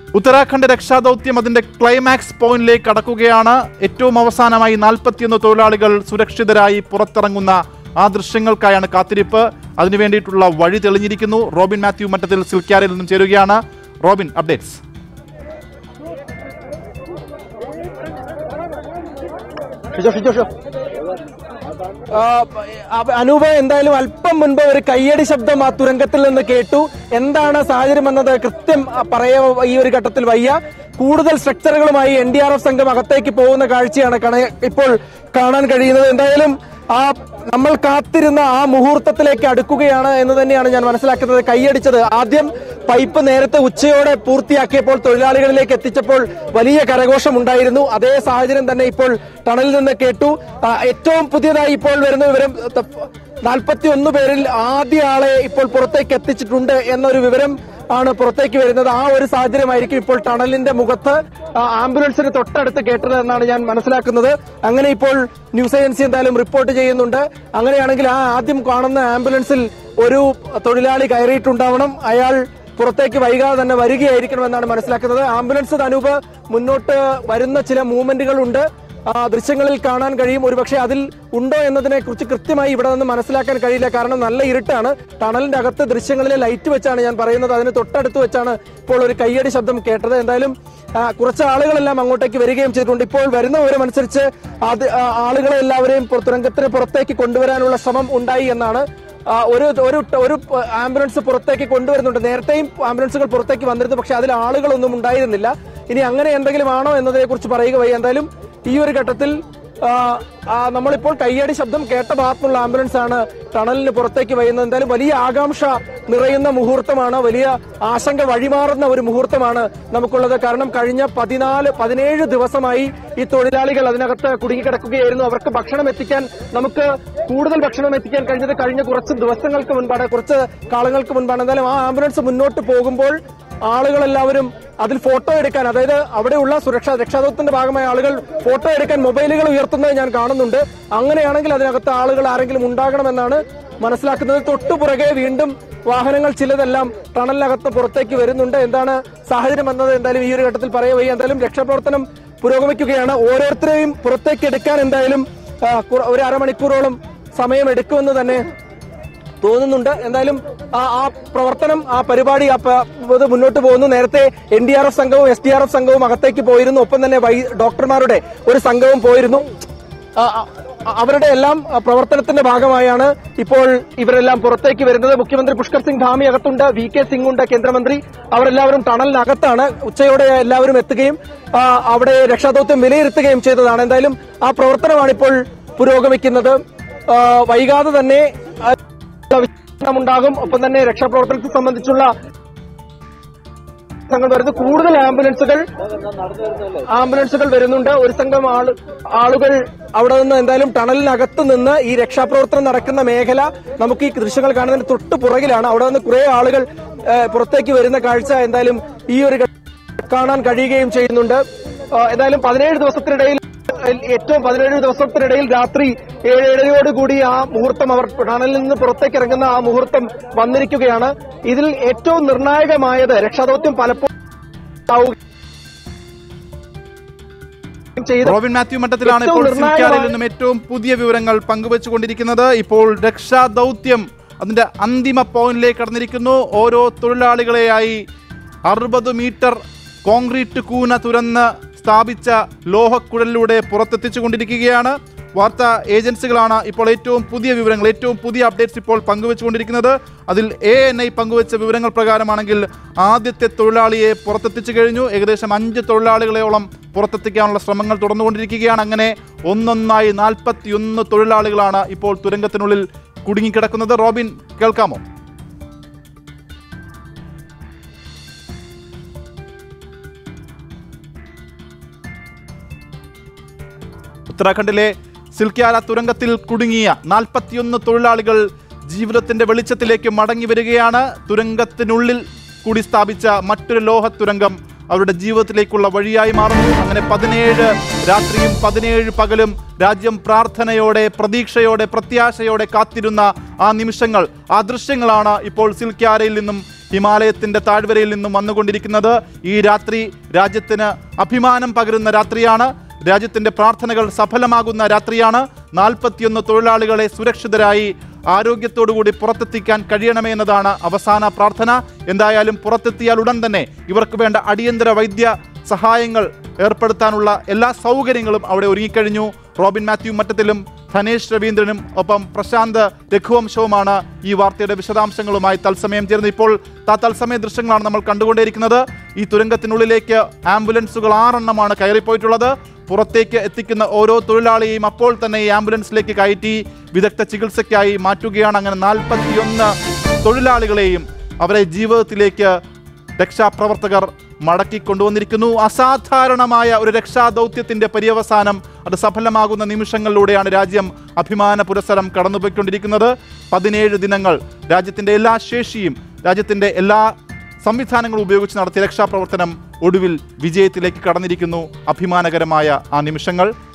ഉത്തരാഖണ്ഡ് രക്ഷാദൗത്യം അതിന്റെ ക്ലൈമാക്സ് പോയിന്റിലേക്ക് കടക്കുകയാണ് ഏറ്റവും അവസാനമായി നാൽപ്പത്തിയൊന്ന് തൊഴിലാളികൾ സുരക്ഷിതരായി പുറത്തിറങ്ങുന്ന ആ ദൃശ്യങ്ങൾക്കായാണ് കാത്തിരിപ്പ് അതിനു വേണ്ടിയിട്ടുള്ള വഴി തെളിഞ്ഞിരിക്കുന്നു റോബിൻ മാത്യു മറ്റത്തിൽ സിൽക്യാരിൽ നിന്നും ചേരുകയാണ് റോബിൻ അപ്ഡേറ്റ്സ് ഷിജോ, ഷിജോ, ഷിജോ. ആ, അപ്പ- അനൂപ് എന്തായാലും അല്പം മുൻപ് ഒരു കയ്യടി ശബ്ദം ആ തുരങ്കത്തിൽ നിന്ന് കേട്ടു എന്താണ് സാഹചര്യം എന്നത് കൃത്യം ആ, പറയാ ഈ ഒരു ഘട്ടത്തിൽ വയ്യ കൂടുതൽ സ്ട്രക്ചറുകളുമായി എൻ ഡി ആർ എഫ് സംഘം അകത്തേക്ക് പോകുന്ന കാഴ്ചയാണ് കണ- ഇപ്പോൾ കാണാൻ കഴിയുന്നത് എന്തായാലും ആ നമ്മൾ കാത്തിരുന്ന ആ മുഹൂർത്തത്തിലേക്ക് അടുക്കുകയാണ് എന്ന് തന്നെയാണ് ഞാൻ മനസ്സിലാക്കുന്നത് കൈയടിച്ചത് ആദ്യം പൈപ്പ് നേരത്തെ ഉച്ചയോടെ പൂർത്തിയാക്കിയപ്പോൾ തൊഴിലാളികളിലേക്ക് എത്തിച്ചപ്പോൾ വലിയ കരഘോഷം ഉണ്ടായിരുന്നു അതേ സാഹചര്യം തന്നെ ഇപ്പോൾ ടണലിൽ നിന്ന് കേട്ടു ആ, ഏറ്റവും പുതിയതായി ഇപ്പോൾ വരുന്ന വിവരം നാൽപ്പത്തി ഒന്ന് പേരിൽ ആദ്യ ആളെ ഇപ്പോൾ പുറത്തേക്ക് എത്തിച്ചിട്ടുണ്ട് എന്നൊരു വിവരം ആണ് പുറത്തേക്ക് വരുന്നത് ആ ഒരു സാഹചര്യമായിരിക്കും ഇപ്പോൾ ടണലിന്റെ മുഖത്ത് ആ, ആംബുലൻസിന് തൊട്ടടുത്ത് കേട്ടത് എന്നാണ് ഞാൻ മനസ്സിലാക്കുന്നത് അങ്ങനെ ഇപ്പോൾ ന്യൂസ് ഏജൻസി എന്തായാലും റിപ്പോർട്ട് ചെയ്യുന്നുണ്ട് അങ്ങനെയാണെങ്കിൽ ആ ആദ്യം കാണുന്ന ആംബുലൻസിൽ ഒരു തൊഴിലാളി കയറിയിട്ടുണ്ടാവണം അയാൾ പുറത്തേക്ക് വൈകാതെ തന്നെ വരികയായിരിക്കണമെന്നാണ് മനസ്സിലാക്കുന്നത് ആംബുലൻസ് അനൂപ് മുന്നോട്ട് വരുന്ന ചില മൂവ്മെന്റുകൾ ഉണ്ട് ആ, ദൃശ്യങ്ങളിൽ കാണാൻ കഴിയും ഒരുപക്ഷെ അതിൽ ഉണ്ടോ എന്നതിനെ കുറിച്ച് കൃത്യമായി ഇവിടെ നിന്ന് മനസ്സിലാക്കാൻ കഴിയില്ല കാരണം നല്ല ഇരുട്ടാണ് ടണലിന്റെ അകത്ത് ദൃശ്യങ്ങളിലെ ലൈറ്റ് വെച്ചാണ് ഞാൻ പറയുന്നത് അതിന് തൊട്ടടുത്ത് വെച്ചാണ് ഇപ്പോൾ ഒരു കയ്യടി ശബ്ദം കേട്ടത് എന്തായാലും ആ, കുറച്ച് ആളുകളെല്ലാം അങ്ങോട്ടേക്ക് വരികയും ചെയ്തിട്ടുണ്ട് ഇപ്പോൾ വരുന്ന വിവരം അനുസരിച്ച് അത് ആ, ആളുകളെ എല്ലാവരെയും പുറ- തുരങ്കത്തിന് പുറത്തേക്ക് കൊണ്ടുവരാനുള്ള ശ്രമം ഉണ്ടായി എന്നാണ് ആ, ഒരു ഒരു ഒരു ആംബുലൻസ് പുറത്തേക്ക് കൊണ്ടുവരുന്നുണ്ട് നേരത്തെയും ആംബുലൻസുകൾ പുറത്തേക്ക് വന്നിരുന്നു പക്ഷെ അതിൽ ആളുകളൊന്നും ഉണ്ടായിരുന്നില്ല ഇനി അങ്ങനെ എന്തെങ്കിലും ആണോ എന്നതിനെ കുറിച്ച് പറയുക വയ്യ എന്തായാലും ഈ ഒരു ഘട്ടത്തിൽ ആ, ആ, നമ്മളിപ്പോൾ കയ്യടി ശബ്ദം കേട്ട ഭാഗത്തുള്ള ആംബുലൻസ് ആണ് ടണലിന് പുറത്തേക്ക് വരുന്നത് എന്തായാലും വലിയ ആകാംക്ഷ നിറയുന്ന മുഹൂർത്തമാണ് വലിയ ആശങ്ക വഴിമാറുന്ന ഒരു മുഹൂർത്തമാണ് നമുക്കുള്ളത് കാരണം കഴിഞ്ഞ പതിനാല് പതിനേഴ് ദിവസമായി ഈ തൊഴിലാളികൾ അതിനകത്ത് കുടുങ്ങിക്കിടക്കുകയായിരുന്നു അവർക്ക് ഭക്ഷണം എത്തിക്കാൻ നമുക്ക് കൂടുതൽ ഭക്ഷണം എത്തിക്കാൻ കഴിഞ്ഞത് കഴിഞ്ഞ കുറച്ച് ദിവസങ്ങൾക്ക് മുൻപാണ് കുറച്ച് കാലങ്ങൾക്ക് മുൻപാണ് എന്തായാലും ആ ആംബുലൻസ് മുന്നോട്ട് പോകുമ്പോൾ ആളുകളെല്ലാവരും അതിൽ ഫോട്ടോ എടുക്കാൻ അതായത് അവിടെയുള്ള സുരക്ഷാ രക്ഷാദൌത്യത്തിന്റെ ഭാഗമായ ആളുകൾ ഫോട്ടോ എടുക്കാൻ മൊബൈലുകൾ ഉയർത്തുന്നത് ഞാൻ കാണുന്നുണ്ട് അങ്ങനെയാണെങ്കിൽ അതിനകത്ത് ആളുകൾ ആരെങ്കിലും ഉണ്ടാകണമെന്നാണ് മനസ്സിലാക്കുന്നത് തൊട്ടുപുറകെ വീണ്ടും വാഹനങ്ങൾ ചിലതെല്ലാം ടണലിനകത്ത് പുറത്തേക്ക് വരുന്നുണ്ട് എന്താണ് സാഹചര്യം എന്നത് എന്തായാലും ഈ ഒരു ഘട്ടത്തിൽ പറയുകയും എന്തായാലും രക്ഷാപ്രവർത്തനം പുരോഗമിക്കുകയാണ് ഓരോരുത്തരെയും പുറത്തേക്ക് എടുക്കാൻ എന്തായാലും ആ, കുറ- ഒരു അരമണിക്കൂറോളം സമയം എടുക്കുമെന്ന് തന്നെ തോന്നുന്നുണ്ട് എന്തായാലും ആ ആ പ്രവർത്തനം ആ പരിപാടി ആ പ- ഇത് മുന്നോട്ട് പോകുന്നു നേരത്തെ എൻ ഡി ആർ എഫ് സംഘവും എസ് ഡി ആർ എഫ് സംഘവും അകത്തേക്ക് പോയിരുന്നു ഒപ്പം തന്നെ വൈ ഡോക്ടർമാരുടെ ഒരു സംഘവും പോയിരുന്നു ആ, ആ, അവരുടെ എല്ലാം ആ, പ്രവർത്തനത്തിന്റെ ഭാഗമായാണ് ഇപ്പോൾ ഇവരെല്ലാം പുറത്തേക്ക് വരുന്നത് മുഖ്യമന്ത്രി പുഷ്കർ സിംഗ് ധാമി അകത്തുണ്ട് വി കെ സിംഗ് ഉണ്ട് കേന്ദ്രമന്ത്രി അവരെല്ലാവരും ടണലിനകത്താണ് ഉച്ചയോടെ എല്ലാവരും എത്തുകയും ആ, അവിടെ രക്ഷാദൌത്യം വിലയിരുത്തുകയും ചെയ്തതാണ് എന്തായാലും ആ പ്രവർത്തനമാണ് ഇപ്പോൾ പുരോഗമിക്കുന്നത് ആ, വൈകാതെ തന്നെ ആ, ഉണ്ടാകും ഒപ്പം തന്നെ രക്ഷാപ്രവർത്തനത്തെ സംബന്ധിച്ചുള്ള സംഘം വരുന്നു കൂടുതൽ ആംബുലൻസുകൾ ആംബുലൻസുകൾ വരുന്നുണ്ട് ഒരു സംഘം ആള് ആളുകൾ അവിടെ നിന്ന് എന്തായാലും ടണലിനകത്ത് നിന്ന് ഈ രക്ഷാപ്രവർത്തനം നടക്കുന്ന മേഖല നമുക്ക് ഈ ദൃശ്യങ്ങൾ കാണുന്നതിന് തൊട്ട് പുറകിലാണ് അവിടെ നിന്ന് കുറെ ആളുകൾ ഏ, പുറത്തേക്ക് വരുന്ന കാഴ്ച എന്തായാലും ഈ ഒരു ഘട്ട- കാണാൻ കഴിയുകയും ചെയ്യുന്നുണ്ട് ആ, എന്തായാലും പതിനേഴ് ദിവസത്തിനിടയിൽ ഏറ്റവും പതിനേഴ് ദിവസത്തിനിടയിൽ രാത്രി ഏഴ് ഏഴരയോടുകൂടി ആ മുഹൂർത്തം അവർ ടണലിൽ നിന്ന് പുറത്തേക്ക് ഇറങ്ങുന്ന ആ മുഹൂർത്തം വന്നിരിക്കുകയാണ് ഇതിൽ ഏറ്റവും നിർണായകമായത് രക്ഷാദൌത്യം പലപ്പോഴും ചെയ്ത് റോബിൻ മാത്യു മട്ടത്തിലാണ് ഇപ്പോൾ ഏറ്റവും സിൽക്കാരിൽ നിർണായകമായ- നിന്നും ഏറ്റവും പുതിയ വിവരങ്ങൾ പങ്കുവച്ചുകൊണ്ടിരിക്കുന്നത് ഇപ്പോൾ രക്ഷാദൗത്യം അതിന്റെ അന്തിമ പോയിന്റിലേക്ക് കടന്നിരിക്കുന്നു ഓരോ തൊഴിലാളികളെയായി അറുപത് മീറ്റർ കോൺക്രീറ്റ് കൂന തുരന്ന് സ്ഥാപിച്ച ലോഹക്കുഴലിലൂടെ പുറത്തെത്തിച്ചുകൊണ്ടിരിക്കുകയാണ് വാർത്താ ഏജൻസികളാണ് ഇപ്പോൾ ഏറ്റവും പുതിയ വിവരങ്ങൾ ഏറ്റവും പുതിയ അപ്ഡേറ്റ്സ് ഇപ്പോൾ പങ്കുവച്ചുകൊണ്ടിരിക്കുന്നത് അതിൽ എ എൻ ഐ പങ്കുവച്ച വിവരങ്ങൾ പ്രകാരമാണെങ്കിൽ ആദ്യത്തെ തൊഴിലാളിയെ പുറത്തെത്തിച്ചു കഴിഞ്ഞു ഏകദേശം അഞ്ച് തൊഴിലാളികളെയോളം പുറത്തെത്തിക്കാനുള്ള ശ്രമങ്ങൾ തുടർന്നുകൊണ്ടിരിക്കുകയാണ് അങ്ങനെ ഒന്നൊന്നായി നാൽപ്പത്തിയൊന്ന് തൊഴിലാളികളാണ് ഇപ്പോൾ തുരങ്കത്തിനുള്ളിൽ കുടുങ്ങിക്കിടക്കുന്നത് റോബിൻ കേൾക്കാമോ ഉത്തരാഖണ്ഡിലെ സിൽക്യാല തുരങ്കത്തിൽ കുടുങ്ങിയ നാൽപ്പത്തിയൊന്ന് തൊഴിലാളികൾ ജീവിതത്തിന്റെ വെളിച്ചത്തിലേക്ക് മടങ്ങി വരികയാണ് തുരങ്കത്തിനുള്ളിൽ കൂടി സ്ഥാപിച്ച മറ്റൊരു ലോഹ തുരങ്കം അവരുടെ ജീവിതത്തിലേക്കുള്ള വഴിയായി മാറുന്നു അങ്ങനെ പതിനേഴ് രാത്രിയും പതിനേഴ് പകലും രാജ്യം പ്രാർത്ഥനയോടെ പ്രതീക്ഷയോടെ പ്രത്യാശയോടെ കാത്തിരുന്ന ആ നിമിഷങ്ങൾ ആ ദൃശ്യങ്ങളാണ് ഇപ്പോൾ സിൽക്യാരയിൽ നിന്നും ഹിമാലയത്തിന്റെ താഴ്വരയിൽ നിന്നും വന്നുകൊണ്ടിരിക്കുന്നത് ഈ രാത്രി രാജ്യത്തിന് അഭിമാനം പകരുന്ന രാത്രിയാണ് രാജ്യത്തിന്റെ പ്രാർത്ഥനകൾ സഫലമാകുന്ന രാത്രിയാണ് നാൽപ്പത്തിയൊന്ന് തൊഴിലാളികളെ സുരക്ഷിതരായി ആരോഗ്യത്തോടുകൂടി പുറത്തെത്തിക്കാൻ കഴിയണമേ എന്നതാണ് അവസാന പ്രാർത്ഥന എന്തായാലും പുറത്തെത്തിയാൽ ഉടൻ തന്നെ ഇവർക്ക് വേണ്ട അടിയന്തര വൈദ്യ സഹായങ്ങൾ ഏർപ്പെടുത്താനുള്ള എല്ലാ സൗകര്യങ്ങളും അവിടെ ഒരുങ്ങിക്കഴിഞ്ഞു റോബിൻ മാത്യു മറ്റത്തിലും ധനേഷ് രവീന്ദ്രനും ഒപ്പം പ്രശാന്ത് രഘുവംശവുമാണ് ഈ വാർത്തയുടെ വിശദാംശങ്ങളുമായി തത്സമയം ചേർന്ന് ഇപ്പോൾ ത തത്സമയ ദൃശ്യങ്ങളാണ് നമ്മൾ കണ്ടുകൊണ്ടേയിരിക്കുന്നത് ഈ തുരങ്കത്തിനുള്ളിലേക്ക് ആംബുലൻസുകൾ ആറെണ്ണമാണ് കയറിപ്പോയിട്ടുള്ളത് പുറത്തേക്ക് എത്തിക്കുന്ന ഓരോ തൊഴിലാളിയെയും അപ്പോൾ തന്നെ ഈ ആംബുലൻസിലേക്ക് കയറ്റി വിദഗ്ധ ചികിത്സയ്ക്കായി മാറ്റുകയാണ് അങ്ങനെ നാൽപ്പത്തിയൊന്ന് തൊഴിലാളികളെയും അവരെ ജീവിതത്തിലേക്ക് രക്ഷാപ്രവർത്തകർ മടക്കി കൊണ്ടുവന്നിരിക്കുന്നു അസാധാരണമായ ഒരു രക്ഷാദൗത്യത്തിന്റെ പര്യവസാനം അത് സഫലമാകുന്ന നിമിഷങ്ങളിലൂടെയാണ് രാജ്യം അഭിമാന പുരസ്സരം കടന്നുപോയിക്കൊണ്ടിരിക്കുന്നത് പതിനേഴ് ദിനങ്ങൾ രാജ്യത്തിന്റെ എല്ലാ ശേഷിയും രാജ്യത്തിന്റെ എല്ലാ സംവിധാനങ്ങളും ഉപയോഗിച്ച് നടത്തിയ രക്ഷാപ്രവർത്തനം ഒടുവിൽ വിജയത്തിലേക്ക് കടന്നിരിക്കുന്നു അഭിമാനകരമായ ആ നിമിഷങ്ങൾ